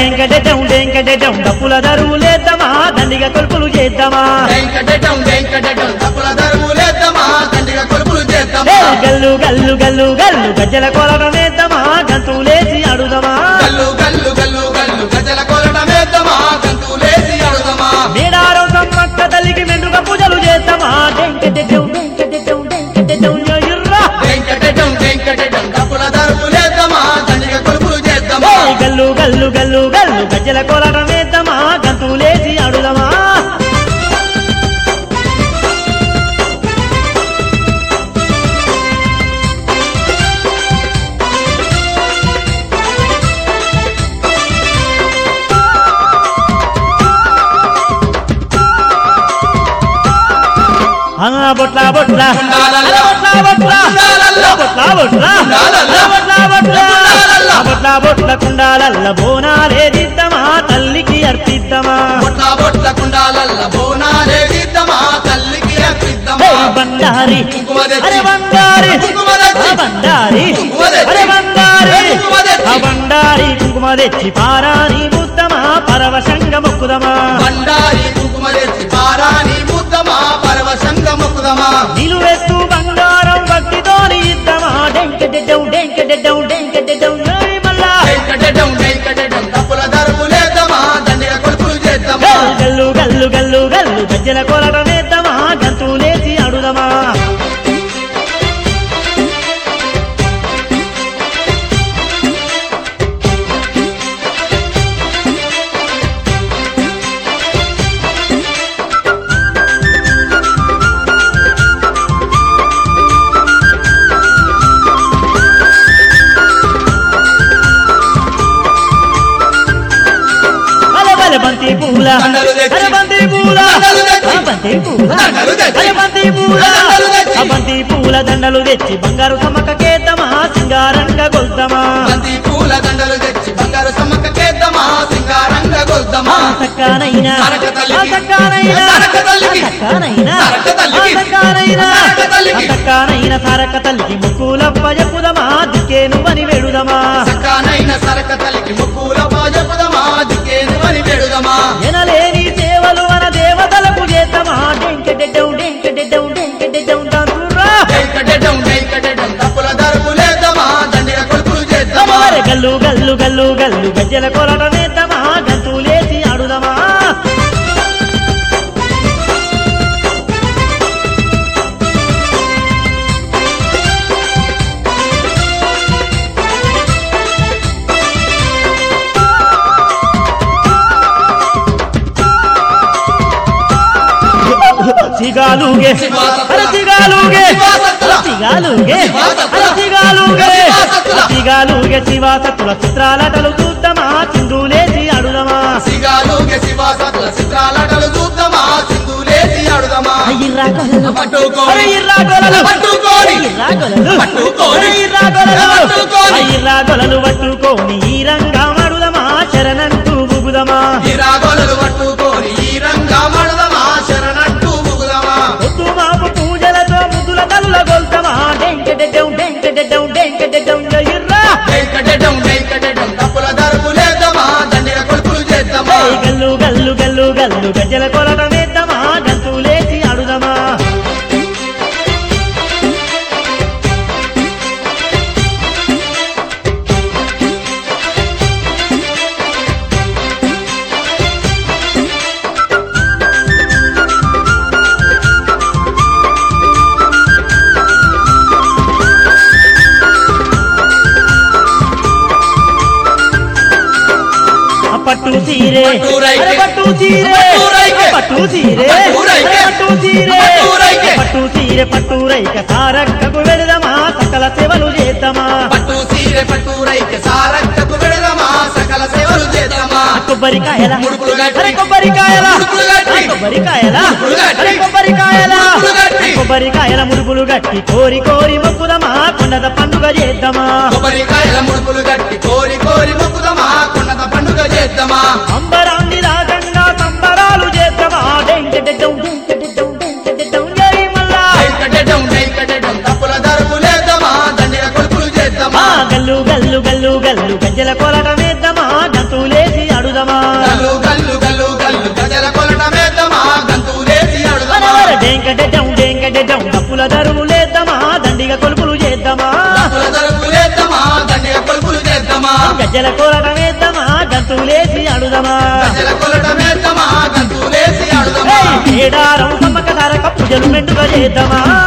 డెంకటెటం డెంకటెటం డప్పుల దరువులేద్దామా దండిగా కొలుపులు చేద్దామా వెంకటటం వెంకటటం తప్పుల ధర్ములేద్దామా తండ్రిగా కొలుపులు ఏ చేద్దామా గల్లు గల్లు గల్లు గల్లు గజ్జల కొలడం వేద్దామా గంతులేసి అడుదమా గల్లు గల్లు గల్లు గల్లు గజల కొలటమేద్దామా గంతులేసి అడుదమా మేడారం సమ్మక్క తల్లికి మెండుగా పూజలు చేద్దామా డెంకటెటం డెంకటెటం డెంకటెటం ఎర్రా వెంకటటం వెంకటటం తప్పుల ధర్ములేద్దామా తండ్రిగా కొలుపులు ఏ చేద్దామా గల్లు గల్లు గల్లు గల్లు గజ్జల కొలడం వేద్దామా గంతులేసి అడుదమా ఆ బొట్ల బొట్ల ఉండాలల్ల. బొట్ల బొట్ల ఉండాలల్ల. బొట్ల బొట్ల ఉండాలల్ల. బొట్ల బొట్ల ఉండాలల్ల. బొట్ల బొట్ల కుండాలల్ల బోనాలే దిద్దమా తల్లికి అర్పిద్దమా బొట్ల బొట్ల కుండాలల్ల బోనాలే దిద్దమా తల్లికి అర్పిద్దమా ఏయ్ బండారి కుంకుమ తెచ్చి. అరే బండారి కుంకుమ తెచ్చి. ఆ బండారి కుంకుమ తెచ్చి. అరే బండారి ఏయ్ కుంకుమ తెచ్చి. ఆ బండారి కుంకుమ తెచ్చి పారాని ముద్దమా పరవశంగ మొక్కుదమా బండారి కుంకుమ తెచ్చి పారాని ముద్దమా పరవశంగ మొక్కుదమా నిలువెత్తు బంగారం వట్టితోని ఇద్దమా డెంకెడెడ్డం డెంకెడెడ్డం డెంకెడెడ్డం ఏయ్ మల్లా వెంకటటం వెంకటటం తప్పుల ధర్ములేద్దామా దండిగా కొలుపులు చేద్దామా గల్లు గల్లు గల్లు గల్లు గజ్జల కొలటమేద్దామా గంతులేసి అడుదమా అరే బలే బంతి పూల దండలు తెచ్చి. అరే బంతి పూల దండలు తెచ్చి. ఆ బంతి పూల దండలు తెచ్చి. అరే బంతి పూల దండలు తెచ్చి. ఆ బంతి పూల దండలు తెచ్చి బంగారు సమ్మక కేద్దమా సింగారంగా గొల్దమా బంతి పూల దండలు తెచ్చి బంగారు సమ్మక్క చేద్దామా సింగారంగ గొల్దమా సక్కానైనా సరక తల్లికి. సక్కానైనా సరక తల్లికి. సక్కానైనా సరక తల్లికి. సక్కానైనా సరక తల్లికి. సక్కానైన సరక తల్లికి ముక్కులప్ప చెప్పుదమా దిక్కేను అని వెడుదమా సక్కానైన సరక తల్లికి ముక్కుల పాజపుదమా దిక్కేను అని వేడుదమా ఎనలేని సేవలు మన దేవతలకు చేద్దామా డెంకెడెడ్డం డెంకెడెడ్డం డెంకెడెడ్డం దంతురా వెంకటటం వెంకటటం తప్పుల ధర్ములేద్దామా దండిగా కొలుపులు చేద్దామా అమరే గల్లు గల్లు గల్లు గల్లు గజ్జల కొలటమేద్దామా గంతులేసి ఆడుదమా సిగాలుగే అరే సిగాలుగే శివాసత్తుల. సిగాలుగే అరే సిగాలుగే సిగాలుగే శివాసత్తుల చిత్రాలటలు చూద్దామా చిందులేసి అడుదమా సిగాలుగే శివాసత్ల చిత్రాలటలు చూద్దామా సింధులేసి ఆడుదామా ఇర్రా గొలలు పట్టుకోని. అరే ఇర్రా గొలలు పట్టుకోని. ఇర్రా గొలలు పట్టుకోని. అరే ఇర్రా గొలలు పట్టుకోని. ఆ ఇర్రా గొలలు పట్టుకోని ఈ రంగా మడుదమా శరణంటూ బుగుదమా ఈ రాగోలలు పట్టుకొని ఈ రంగా మడదమా శరణట్టు ముగుదమా పొద్దు మాపు పూజలతో ముద్దుల తల్లుల గొల్తమా డెంకెడెడ్డం డెంకెడెడ్డం డెంకెడెడ్డం ఇర్రా వెంకటటం వెంకటటం తప్పుల ధర్ములేద్దామా దండిగా కొలుపులు చేద్దామా ఏయ్ గల్లు గల్లు గల్లు గల్లు గజ్జల కొలటమేద్దామా గంతులేసి ఆడుదమా ఆ పట్టు సీరే పట్టురైకే. అరే పట్టు సీరే పట్టురైకే. ఆ పట్టు సీరే పట్టురైకే. అరే పట్టు సీరే పట్టురైకే. పట్టు సీరే పట్టు రైక సారక్కకు వెళదమా సకల సేవలు చేద్దామా పట్టు సీరె పట్టు రైక సారక్కకు వెడదమా సకల సేవలు చేద్దామా కొబ్బరికాయల ముడుపులు గట్టి. అరే కొబ్బరికాయల ముడుపులు గట్టి. అరే కొబ్బరికాయల ముడుపులు గట్టి. అరే కొబ్బరికాయల ముడుపులు గట్టి. కొబ్బరికాయల ముడుపులు గట్టి కోరి కోరి మొక్కుదమా కొండద పండుగ చేద్దామా కొబ్బరికాయల ముడుపులు గట్టి కోరి కోరి మొక్కుదమా కొండత పండుగ చేద్దామా అంబరాన్ని రాగంగా సంబరాలు చేద్దామా డెంకెడెడ్డం డెంకెడెడ్డం డెంకెడెడ్డం జై మల్లా వెంకటటం వెంకటటం తప్పుల ధర్ములేద్దామా దండిగా కొలుపులు చేద్దామా ఆ గల్లు గల్లు గల్లు గల్లు గజ్జల కొలటమేద్దామా గంతులేసి ఏడారం సమ్మక ధరక పూజలు మెండుగా చేద్దామా